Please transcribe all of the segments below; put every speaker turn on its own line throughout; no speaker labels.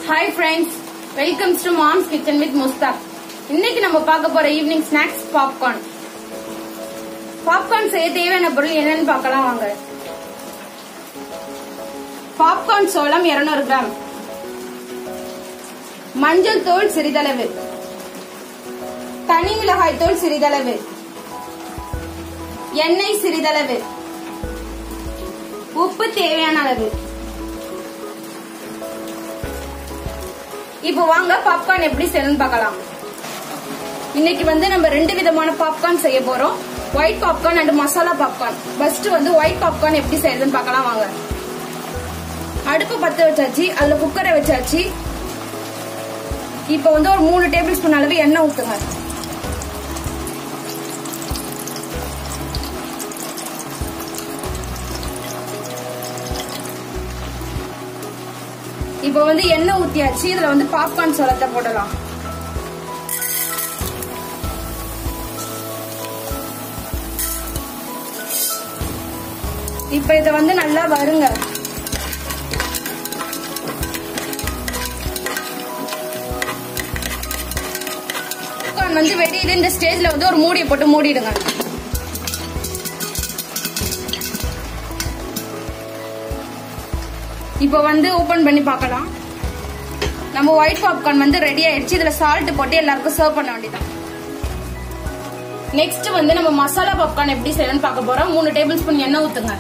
hi friends welcomes to mom's kitchen with Mushtaq இன்னைக்கு நம்ம பார்க்க போற ஈவினிங் ஸ்நாக்ஸ் பாப்கார்ன் பாப்கார்ன் செய்ய தேவையான பொருள் என்னன்னு பார்க்கலாம் வாங்க பாப்கார்ன் சோளம் 200 கிராம் மஞ்சள் தூள் சிறிதளவு தனி மிளகாய் தூள் சிறிதளவு எண்ணெய் சிறிதளவு உப்பு தேவையான அளவு இப்போ வாங்க பாப்கார்ன் எப்படி செய்யணும்னு பார்க்கலாம் இன்னைக்கு வந்து நம்ம ரெண்டு விதமான பாப்கார்ன் செய்ய போறோம் white popcorn and masala popcorn first வந்து ஒயிட் பாப்கார்ன் எப்படி செய்யறதுன்னு பார்க்கலாம் வாங்க அடுப்பு பத்த வச்சாச்சு அதுல குக்கரை வச்சாச்சு இப்போ வந்து ஒரு மூணு டேபிள் ஸ்பூன் அளவு எண்ணெய் ஊத்துங்க இப்போ வந்து எண்ணெய் ஊத்தியாச்சு இதுல வந்து பாப்கார்ன் சோளத்தை போடலாம் இப்ப இத வந்து நல்லா வருங்க பாப்கார்ன் வந்து வெடியுது இந்த ஸ்டேஜ்ல வந்து ஒரு மூடியை போட்டு மூடிடுங்க இப்போ வந்து ஓபன் பண்ணி பார்க்கலாம் நம்ம ஒயிட் பாப்கார்ன் வந்து ரெடி ஆயிடுச்சு இதுல சால்ட் போட்டு எல்லாருக்கும் சர்வ் பண்ண வேண்டியதான் நெக்ஸ்ட் வந்து நம்ம மசாலா பாப்கார்ன் எப்படி செய்யணும்னு பார்க்க போறோம் மூணு டேபிள் ஸ்பூன் எண்ணெய் ஊத்துங்க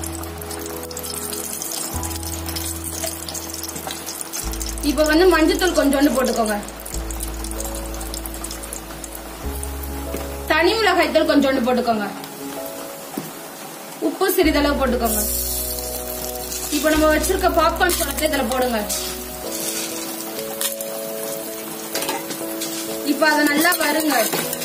இப்போ வந்து மஞ்சத்தூள் கொஞ்சோண்டு போட்டுக்கோங்க தனி மிளகாய் தூள் கொஞ்சோண்டு போட்டுக்கோங்க உப்பு சிறிதளவு போட்டுக்கோங்க இப்போ நம்ம வச்சிருக்க பாப்கார்ன் சோளத்தை இதுல போடுங்க இப்ப அத நல்லா வருங்க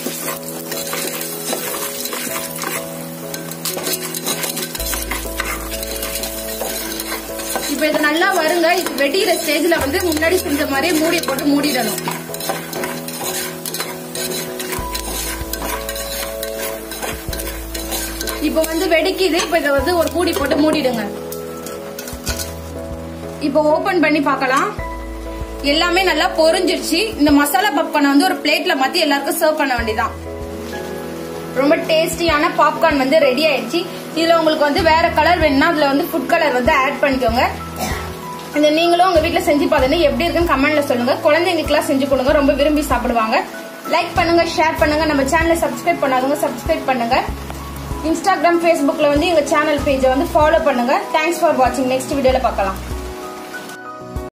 இப்ப இது நல்லா வருங்க இது வெடிக்கிற ஸ்டேஜ்ல வந்து முன்னாடி செஞ்ச மாதிரி மூடி போட்டு மூடிடணும் இப்ப வந்து வெடிக்குது இப்ப இத வந்து ஒரு மூடி போட்டு மூடிடுங்க இப்போ ஓபன் பண்ணி பார்க்கலாம் எல்லாமே நல்லா பொரிஞ்சிருச்சு இந்த மசாலா பாப்கார்ன் வந்து ஒரு பிளேட்ல மாத்தி எல்லாருக்கும் சர்வ் பண்ண வேண்டியதான் ரொம்ப டேஸ்டியான பாப்கார்ன் வந்து ரெடி ஆயிடுச்சு இதுல உங்களுக்கு வந்து வேற கலர் வேணும்னா அதுல வந்து ஃபுட் கலர் வந்து ஆட் பண்ணிக்கோங்க இந்த நீங்களும் உங்க வீட்ல செஞ்சு பார்த்துட்டு எப்படி இருக்குன்னு கமெண்ட்ல சொல்லுங்க குழந்தைங்களுக்குலாம் செஞ்சு கொடுங்க ரொம்ப விரும்பி சாப்பிடுவாங்க லைக் பண்ணுங்க ஷேர் பண்ணுங்க நம்ம சேனலை சப்ஸ்கிரைப் பண்ணாதவங்க சப்ஸ்கிரைப் பண்ணுங்க இன்ஸ்டாகிராம் ஃபேஸ்புக்ல வந்து எங்க சேனல் பேஜை வந்து ஃபாலோ பண்ணுங்க தேங்க்ஸ் ஃபார் வாட்சிங் நெக்ஸ்ட் வீடியோல பார்க்கலாம்